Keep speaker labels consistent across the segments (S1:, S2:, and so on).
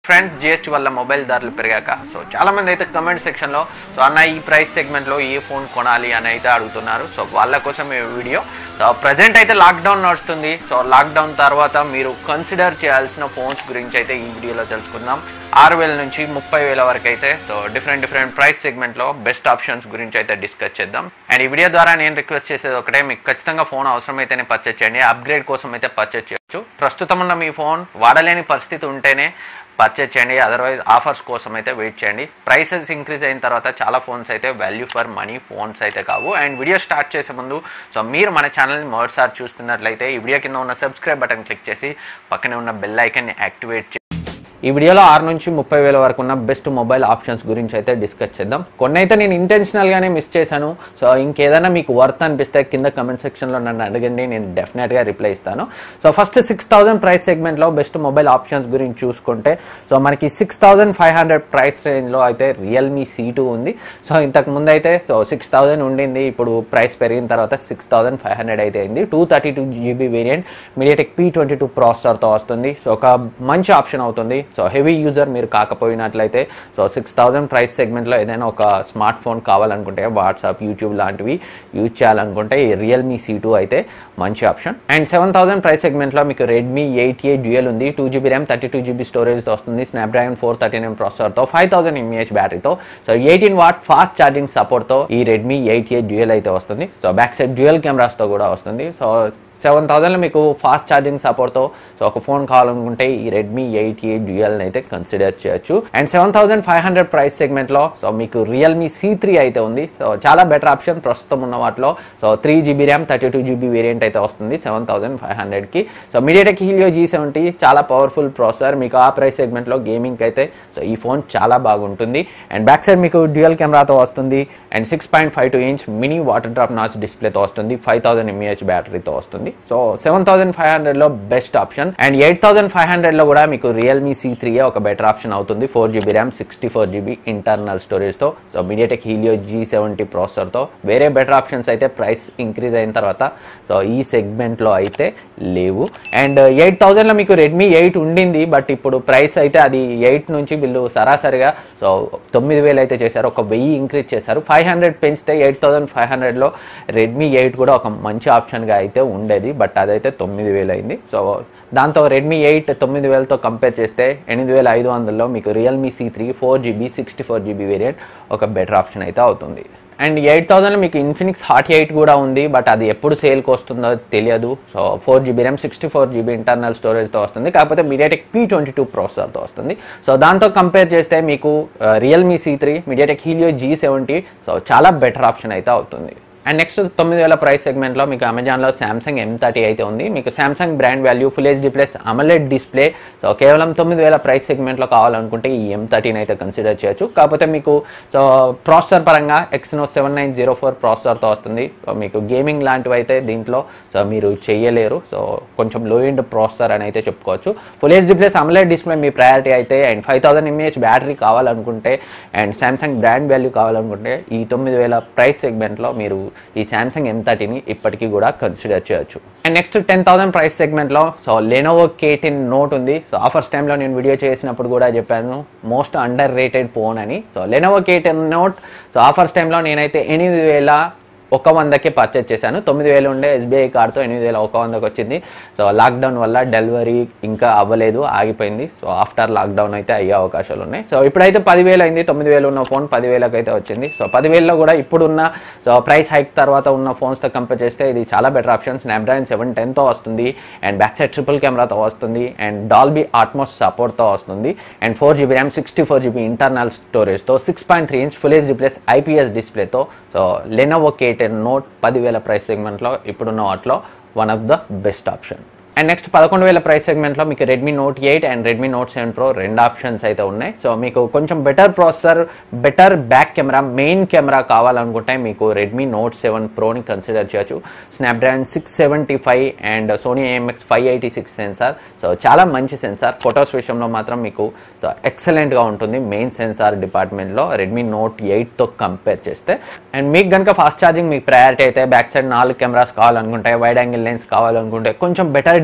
S1: friends GST వల్ల mobile ధరలు పెరిగాక సో చాలా మంది అయితే కమెంట్ సెక్షన్లో సో అన్న ఈ ప్రైస్ సెగ్మెంట్లో ఏ ఫోన్ కొనాలి అని అయితే అడుగుతున్నారు సో వాళ్ళ కోసం ఈ వీడియో సో ప్రజెంట్ అయితే లాక్డౌన్ నడుస్తుంది సో లాక్డౌన్ తర్వాత మీరు కన్సిడర్ చేయాల్సిన ఫోన్స్ గురించి అయితే ఈ వీడియోలో తెలుసుకుందాం ఆరు వేల నుంచి ముప్పై వేల వరకు అయితే సో డిఫరెంట్ డిఫరెంట్ ప్రైస్ సెగ్మెంట్లో బెస్ట్ ఆప్షన్స్ గురించి అయితే డిస్కస్ చేద్దాం అండ్ ఈ వీడియో ద్వారా నేను రిక్వెస్ట్ చేసేది ఒకటే మీకు ఖచ్చితంగా ఫోన్ అవసరం అయితేనే పర్చేస్ చేయండి అప్గ్రేడ్ కోసం అయితే పర్చేస్ చేయొచ్చు ప్రస్తుతం ఉన్న మీ ఫోన్ వాడలేని పరిస్థితి ఉంటేనే పర్చేస్ చేయండి అదర్వైజ్ ఆఫర్స్ కోసం అయితే వెయిట్ చేయండి ప్రైసెస్ ఇంక్రీజ్ అయిన తర్వాత చాలా ఫోన్స్ అయితే వాల్యూ ఫర్ మనీ ఫోన్స్ అయితే కావు అండ్ వీడియో స్టార్ట్ చేసే ముందు సో మీరు మన ఛానల్ని మొదటిసారి చూస్తున్నట్లయితే ఈ వీడియో కింద ఉన్న సబ్స్క్రైబ్ బటన్ క్లిక్ చేసి పక్కనే ఉన్న బెల్ ఐకన్ని యాక్టివేట్ చేసి ఈ వీడియోలో ఆరు నుంచి ముప్పై వేల వరకు ఉన్న బెస్ట్ మొబైల్ ఆప్షన్స్ గురించి అయితే డిస్కస్ చేద్దాం కొన్ని అయితే నేను ఇంటెన్షనల్ గానే మిస్ చేశాను సో ఇంకేదైనా మీకు వర్త్ అనిపిస్తే కింద కమెంట్ సెక్షన్ లో నన్ను అడగండి నేను డెఫినెట్ గా రిప్లై ఇస్తాను so first six thousand price segment లో బెస్ట్ మొబైల్ ఆప్షన్స్ గురించి చూసుకుంటే సో మనకి six thousand five hundred price range లో అయితే రియల్మీ సి టూ ఉంది సో ఇంతకు ముందు అయితే సో సిక్స్ థౌసండ్ ఉండింది ఇప్పుడు ప్రైస్ పెరిగిన తర్వాత సిక్స్ థౌసండ్ ఫైవ్ హండ్రెడ్ అయితే అయింది two thirty two GB variant MediaTek P twenty two ప్రాసెసర్తో వస్తుంది సో ఒక మంచి ఆప్షన్ అవుతుంది సో హెవీ యూజర్ మీరు కాకపోయినట్లయితే సో సిక్స్ థౌసండ్ ప్రైస్ సెగ్మెంట్లో ఏదైనా ఒక స్మార్ట్ ఫోన్ కావాలనుకుంటే వాట్సాప్ యూట్యూబ్ లాంటివి యూజ్ చేయాలనుకుంటే ఈ రియల్మీ సి టూ అయితే మంచి option and seven thousand price సెగ్మెంట్లో మీకు రెడ్మీ ఎయిట్ ఏ డ్యూయల్ ఉంది two GB RAM thirty two GB స్టోరేజ్తో వస్తుంది స్నాప్డ్రాగన్ ఫోర్ థర్టీ నైన్ ప్రాసెసర్తో ఫైవ్ థౌసండ్ ఎంఏహెచ్ బ్యాటరీతో so eighteen watt fast charging సపోర్ట్తో ఈ రెడ్మీ ఎయిట్ ఏ డ్యూయల్ అయితే వస్తుంది సో బ్యాక్ సైడ్ డ్యూయల్ కెమెరాస్తో కూడా వస్తుంది సో సెవెన్ థౌసండ్లో మీకు ఫాస్ట్ ఛార్జింగ్ సపోర్ట్తో సో ఒక ఫోన్ కావాలనుకుంటే ఈ రెడ్మీ ఎయిట్ ఏ డ్యూయల్ని అయితే కన్సిడర్ చేయొచ్చు and seven thousand five hundred price సెగ్మెంట్లో సో మీకు రియల్మీ సి త్రీ అయితే ఉంది సో చాలా బెటర్ ఆప్షన్ ప్రస్తుతం ఉన్న వాటిలో so three GB RAM thirty two GB variant అయితే వస్తుంది సెవెన్ థౌసండ్ ఫైవ్ హండ్రెడ్కి so MediaTek Helio G seventy చాలా పవర్ఫుల్ ప్రాసెసర్ మీకు ఆ ప్రైస్ సెగ్మెంట్లో గేమింగ్ అయితే సో ఈ ఫోన్ చాలా బాగుంటుంది అండ్ బ్యాక్ సైడ్ మీకు డ్యూయల్ కెమెరాతో వస్తుంది and six point five two inch mini water drop notch డిస్ప్లేతో వస్తుంది ఫైవ్ థౌసండ్ ఎంఏహెచ్ బ్యాటరీతో వస్తుంది so seven thousand five hundred లో best option and eight thousand five hundred లో కూడా మీకు రియల్మీ సి త్రీ ఒక బెటర్ ఆప్షన్ అవుతుంది four GB RAM sixty four GB internal storage తో so MediaTek Helio G seventy processor తో వేరే better options అయితే ప్రైస్ ఇంక్రీజ్ అయిన తర్వాత సో ఈ సెగ్మెంట్ లో అయితే లేవు అండ్ ఎయిట్ థౌసండ్ లో మీకు రెడ్మీ ఎయిట్ ఉండింది బట్ ఇప్పుడు ప్రైస్ అయితే అది ఎయిట్ నుంచి వీళ్ళు సరాసరిగా సో తొమ్మిది వేలు అయితే చేశారు ఒక వెయ్యి ఇంక్రీజ్ చేశారు ఫైవ్ హండ్రెడ్ పెంచితే ఎయిట్ థౌసండ్ ఫైవ్ హండ్రెడ్ లో రెడ్మీ ఎయిట్ కూడా ఒక మంచి ఆప్షన్ గా అయితే ఉండేది బట్ అదైతే తొమ్మిది వేలు అయింది సో దాంతో రెడ్మీ ఎయిట్ తొమ్మిది వేలతో కంపేర్ చేస్తే ఎనిమిది వేల ఐదు వందల్లో మీకు Realme C three four GB sixty four GB variant ఒక బెటర్ ఆప్షన్ అయితే అవుతుంది అండ్ ఎయిట్ థౌసండ్లో మీకు ఇన్ఫినిక్స్ హార్ట్ ఎయిట్ కూడా ఉంది బట్ అది ఎప్పుడు సేల్కి వస్తుందో తెలియదు so four GB RAM sixty four GB internal స్టోరేజ్తో వస్తుంది కాకపోతే మీడియాటెక్ పీ ట్వంటీ టూ ప్రాసెసర్తో వస్తుంది సో దాంతో కంపేర్ చేస్తే మీకు Realme C three MediaTek Helio G seventy so చాలా బెటర్ ఆప్షన్ అయితే అవుతుంది అండ్ నెక్స్ట్ తొమ్మిది వేల ప్రైస్ సెగ్మెంట్లో మీకు అమెజాన్లో శాంసంగ్ ఎం థర్టీ అయితే ఉంది మీకు Samsung brand value full HD plus AMOLED display so కేవలం తొమ్మిది వేల ప్రైస్ సెగ్మెంట్లో కావాలనుకుంటే ఈ ఎం థర్టీని అయితే కన్సిడర్ చేయొచ్చు కాకపోతే మీకు సో ప్రాసెసర్ పరంగా Exynos seven nine zero four ప్రాసెసర్తో వస్తుంది సో మీకు గేమింగ్ లాంటివి అయితే దీంట్లో సో మీరు చేయలేరు సో కొంచెం లో ఎండ్ ప్రాసెసర్ అని అయితే చెప్పుకోవచ్చు full HD plus AMOLED display మీ ప్రయారిటీ అయితే and five thousand mAh battery కావాలనుకుంటే అండ్ శాంసంగ్ బ్రాండ్ వాల్యూ కావాలనుకుంటే ఈ తొమ్మిది వేల ప్రైస్ సెగ్మెంట్లో మీరు ఈ శాంసంగ్ ఎం థర్టీని ఇప్పటికీ కూడా కన్సిడర్ చేయొచ్చు and next ten thousand price సెగ్మెంట్లో సో లెనోవో కేటిన్ నోట్ ఉంది సో ఆఫర్స్ టైంలో నేను వీడియో చేసినప్పుడు కూడా చెప్పాను మోస్ట్ అండర్ రేటెడ్ ఫోన్ అని so Lenovo K ten note so offers టైంలో నేనైతే ఎనిమిది వేల ఒక వందకే పర్చేజ్ చేశాను తొమ్మిది వేలు ఉండే ఎస్బీఐ కార్డ్తో ఎనిమిది వేల ఒక వందకి వచ్చింది సో లాక్డౌన్ వల్ల డెలివరీ ఇంకా అవ్వలేదు ఆగిపోయింది సో ఆఫ్టర్ లాక్డౌన్ అయితే అయ్యే అవకాశాలు ఉన్నాయి సో ఇప్పుడైతే పదివేలు అయింది తొమ్మిది వేలు ఉన్న ఫోన్ పదివేలకు అయితే వచ్చింది సో పదివేలలో కూడా ఇప్పుడున్న సో ప్రైస్ హైక్ తర్వాత ఉన్న ఫోన్స్తో కంపేర్ చేస్తే ఇది చాలా బెటర్ ఆప్షన్ స్నాప్డ్రాగన్ సెవెన్ టెన్తో వస్తుంది అండ్ బ్యాక్ సైడ్ ట్రిపుల్ కెమెరాతో వస్తుంది అండ్ డాల్బీ ఆట్మోస్ సపోర్ట్తో వస్తుంది and four GB RAM sixty four GB internal స్టోరేజ్తో six point three inch full HD plus IPS డిస్ప్లేతో so Lenovo K ten Note పదివేల price సెగ్మెంట్లో ఇప్పుడున్న వాటిలో one of the best option and next పదకొండు వేల ప్రైస్ సెగ్మెంట్లో మీకు Redmi Note eight and Redmi Note seven Pro రెండు ఆప్షన్స్ అయితే ఉన్నాయి సో మీకు కొంచెం better processor better back camera main camera కావాలనుకుంటే మీకు రెడ్మీ నోట్ సెవెన్ ప్రోని కన్సిడర్ చేయొచ్చు Snapdragon six seventy five and Sony IMX five eighty six sensor so చాలా మంచి సెన్సార్ ఫొటోస్ విషయంలో మాత్రం మీకు సో ఎక్సలెంట్గా ఉంటుంది మెయిన్ సెన్సార్ డిపార్ట్మెంట్లో రెడ్మీ నోట్ ఎయిట్తో కంపేర్ చేస్తే అండ్ మీకు కనుక ఫాస్ట్ ఛార్జింగ్ మీకు ప్రయారిటీ అయితే బ్యాక్ సైడ్ నాలుగు కెమెరాస్ కావాలనుకుంటే వైడ్ యాంగిల్ లెన్స్ కావాలనుకుంటే కొంచెం బెటర్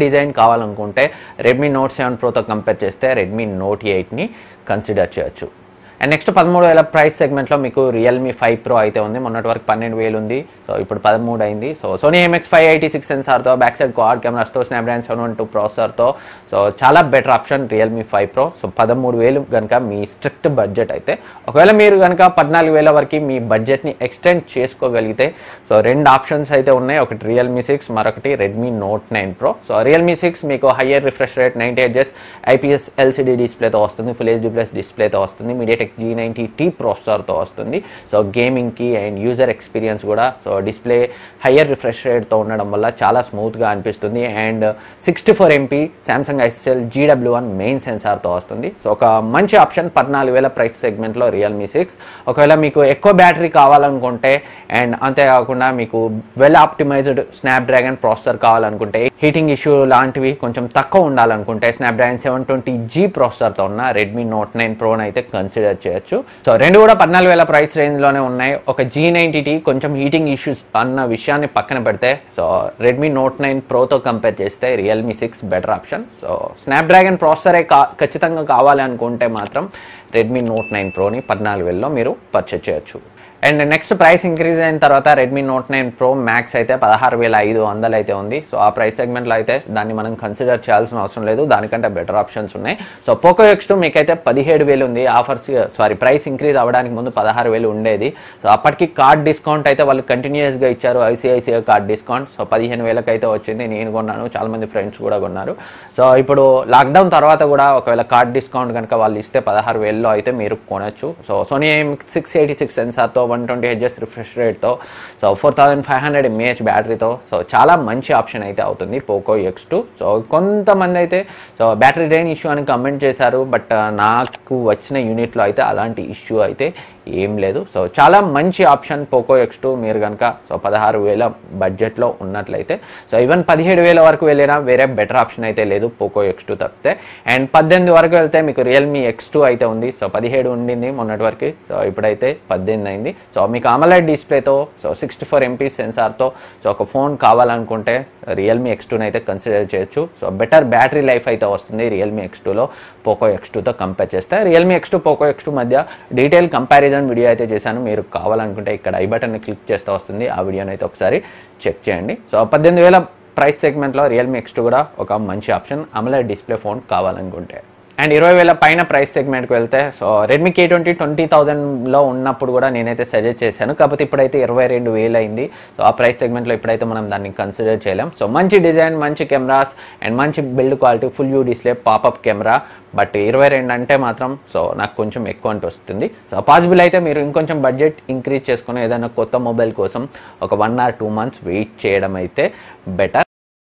S1: డిజైన్ కావాలనుకుంటే రెడ్మీ నోట్ సెవెన్ ప్రోతో కంపేర్ చేస్తే రెడ్మీ నోట్ ఎయిట్ని కన్సిడర్ చేయొచ్చు అండ్ నెక్స్ట్ పదమూడు వేల ప్రైస్ సెగ్మెంట్లో మీకు రియల్మీ ఫైవ్ ప్రో అయితే ఉంది మొన్నటి వరకు పన్నెండు వేలు ఉంది సో ఇప్పుడు పదమూడు అయింది so Sony IMX five eighty six సెన్సార్తో బ్యాక్ సైడ్ క్వాడ్ కెమెరాస్తో స్నాప్డ్రాగన్ సెవెన్ వన్ టూ ప్రాసెసర్తో సో చాలా better option Realme five Pro so పదమూడు వేలు కనుక మీ స్ట్రిక్ట్ బడ్జెట్ అయితే ఒకవేళ మీరు కనుక పద్నాలుగు వేల వరకు మీ బడ్జెట్ని ఎక్స్టెండ్ చేసుకోగలిగితే సో రెండు ఆప్షన్స్ అయితే ఉన్నాయి ఒకటి రియల్మీ సిక్స్ మరొకటి Redmi Note nine Pro so Realme six మీకు higher refresh rate ninety Hz IPS LCD డిస్ప్లేతో వస్తుంది ఫుల్ హెచ్డి ప్లస్ డిస్ప్లేతో వస్తుంది మీడియాటెక్ జీ నైంటీ టీ ప్రాసెసర్తో వస్తుంది సో గేమింగ్కి అండ్ యూజర్ ఎక్స్పీరియన్స్ కూడా సో డిస్ప్లే హయ్యర్ రిఫ్రెష్ రేట్తో ఉండడం వల్ల చాలా స్మూత్గా అనిపిస్తుంది and sixty four MP Samsung SL GW one main సెన్సార్తో వస్తుంది సో ఒక మంచి ఆప్షన్ పద్నాలుగు వేల ప్రైస్ సెగ్మెంట్లో రియల్మీ సిక్స్ ఒకవేళ మీకు ఎక్కువ బ్యాటరీ కావాలనుకుంటే అండ్ అంతేకాకుండా మీకు వెల్ ఆప్టిమైజ్డ్ స్నాప్డ్రాగన్ ప్రాసెసర్ కావాలనుకుంటే హీటింగ్ ఇష్యూ లాంటివి కొంచెం తక్కువ ఉండాలనుకుంటే స్నాప్డ్రాగన్ సెవెన్ ట్వంటీ జీ ప్రాసెసర్తో ఉన్న రెడ్మీ నోట్ నైన్ ప్రోని అయితే కన్సిడర్ చేయొచ్చు సో రెండు కూడా పద్నాలుగు వేల ప్రైస్ రేంజ్లోనే ఉన్నాయి ఒక జీ నైంటీ కొంచెం హీటింగ్ ఇష్యూస్ అన్న విషయాన్ని పక్కన పెడితే సో రెడ్మీ నోట్ నైన్ ప్రోతో కంపేర్ చేస్తే Realme six better option so Snapdragon ప్రాసెసరే కా ఖచ్చితంగా కావాలి అనుకుంటే మాత్రం రెడ్మీ నోట్ నైన్ ప్రోని పద్నాలుగు వేలలో మీరు పర్చేజ్ చేయొచ్చు అండ్ నెక్స్ట్ ప్రైస్ ఇంక్రీజ్ అయిన తర్వాత Redmi Note nine Pro Max అయితే పదహారు వేల ఐదు వందలు అయితే ఉంది సో ఆ ప్రైస్ సెగ్మెంట్లో అయితే దాన్ని మనం కన్సిడర్ చేయాల్సిన అవసరం లేదు దానికంటే బెటర్ ఆప్షన్స్ ఉన్నాయి సో పోకో ఎక్స్ టూ మీకైతే పదిహేడు వేలు ఉంది ఆఫర్స్ సారీ ప్రైస్ ఇంక్రీజ్ అవ్వడానికి ముందు పదహారు వేలు ఉండేది సో అప్పటికి కార్డ్ డిస్కౌంట్ అయితే వాళ్ళు కంటిన్యూస్గా ఇచ్చారు ఐసిఐసిఐ కార్డ్ డిస్కౌంట్ సో పదిహేను వేలకు అయితే వచ్చింది నేను కొన్నాను చాలా మంది ఫ్రెండ్స్ కూడా కొన్నారు సో ఇప్పుడు లాక్డౌన్ తర్వాత కూడా ఒకవేళ కార్డ్ డిస్కౌంట్ కనుక వాళ్ళు ఇస్తే పదహారు వేలలో అయితే మీరు కొనొచ్చు so Sony six eighty six సెన్సార్తో వన్ ట్వంటీ హెచ్ఎస్ రిఫ్రెష్ రేట్తో so four thousand five hundred mAh బ్యాటరీతో సో చాలా మంచి ఆప్షన్ అయితే అవుతుంది పోకో ఎక్స్ టూ సో కొంతమంది అయితే సో బ్యాటరీ డ్రైన్ ఇష్యూ అని కమెంట్ చేశారు బట్ నాకు వచ్చిన యూనిట్లో అయితే అలాంటి ఇష్యూ అయితే ఏం లేదు సో చాలా మంచి ఆప్షన్ పోకో ఎక్స్ టూ మీరు కనుక సో పదహారు వేల బడ్జెట్లో ఉన్నట్లయితే సో ఈవెన్ పదిహేడు వేల వరకు వెళ్ళినా వేరే బెటర్ ఆప్షన్ అయితే లేదు పోకో ఎక్స్ టూ తప్పితే అండ్ పద్దెనిమిది వరకు వెళ్తే మీకు రియల్మీ ఎక్స్ టూ అయితే ఉంది సో పదిహేడు ఉండింది మొన్నటి వరకు సో ఇప్పుడైతే పద్దెనిమిది అయింది సో మీకు అమలైడ్ డిస్ప్లేతో సో సిక్స్టీ ఫోర్ ఎంపీ సెన్సార్తో సో ఒక ఫోన్ కావాలనుకుంటే రియల్మీ ఎక్స్ టూని అయితే కన్సిడర్ చేయొచ్చు సో బెటర్ బ్యాటరీ లైఫ్ అయితే వస్తుంది రియల్మీ ఎక్స్ టూలో పోకో ఎక్స్ టూతో కంపేర్ చేస్తే Realme X two Poco X two మధ్య డీటెయిల్ కంపారిజన్ వీడియో అయితే చేశాను మీరు కావాలనుకుంటే ఇక్కడ ఐ బటన్ని క్లిక్ చేస్తూ వస్తుంది ఆ వీడియోని అయితే ఒకసారి చెక్ చేయండి సో పద్దెనిమిది వేల ప్రైస్ సెగ్మెంట్లో రియల్మీ ఎక్స్ టూ కూడా ఒక మంచి ఆప్షన్ అమలైడ్ డిస్ప్లే ఫోన్ కావాలనుకుంటే అండ్ ఇరవై వేల పైన ప్రైస్ సెగ్మెంట్కి వెళ్తే so Redmi K twenty twenty థౌసండ్లో ఉన్నప్పుడు కూడా నేనైతే సజెస్ట్ చేశాను కాకపోతే ఇప్పుడైతే ఇరవై రెండు వేలు అయింది సో ఆ ప్రైస్ సెగ్మెంట్లో ఇప్పుడైతే మనం దాన్ని కన్సిడర్ చేయలేం సో మంచి డిజైన్ మంచి కెమెరాస్ అండ్ మంచి build quality full view display popup camera but ఇరవై రెండు అంటే మాత్రం సో నాకు కొంచెం ఎక్కువ అంటే వస్తుంది సో పాసిబుల్ అయితే మీరు ఇంకొంచెం బడ్జెట్ ఇంక్రీజ్ చేసుకుని ఏదైనా కొత్త మొబైల్ కోసం ఒక one or two months wait చేయడం అయితే బెటర్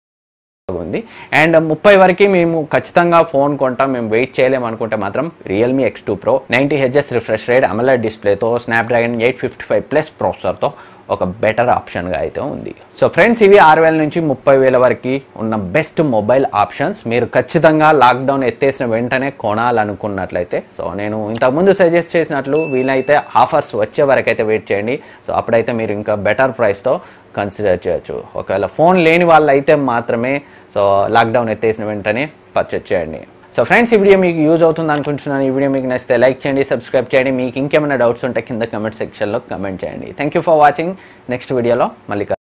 S1: ఉంది అండ్ ముప్పై వరకు మేము ఖచ్చితంగా ఫోన్ కొంటాం మేము వెయిట్ చేయలేము అనుకుంటే మాత్రం Realme X two Pro ninety Hz refresh rate AMOLED డిస్ప్లేతో Snapdragon eight fifty five plus ప్రాసెసర్తో ఒక బెటర్ ఆప్షన్గా అయితే ఉంది సో ఫ్రెండ్స్ ఇవి ఆరు వేల నుంచి ముప్పై వేల వరకు ఉన్న బెస్ట్ మొబైల్ ఆప్షన్స్ మీరు ఖచ్చితంగా లాక్డౌన్ ఎత్తేసిన వెంటనే కొనాలనుకున్నట్లయితే సో నేను ఇంతకుముందు సజెస్ట్ చేసినట్లు వీలైతే ఆఫర్స్ వచ్చే వరకు అయితే వెయిట్ చేయండి సో అప్పుడైతే మీరు ఇంకా బెటర్ ప్రైస్తో కన్సిడర్ చేయొచ్చు ఒకవేళ ఫోన్ లేని వాళ్ళు అయితే మాత్రమే సో లాక్డౌన్ ఎత్తేసిన వెంటనే పర్చేజ్ చేయండి సో ఫ్రెండ్స్ ఈ వీడియో మీకు యూజ్ అవుతుంది అనుకుంటున్నాను ఈ వీడియో మీకు నచ్చితే లైక్ చేయండి సబ్స్క్రైబ్ చేయండి మీకు ఇంకేమైనా డౌట్స్ ఉంటే కింద కమెంట్ సెక్షన్లో కమెంట్ చేయండి thank you for watching next వీడియోలో మళ్ళీ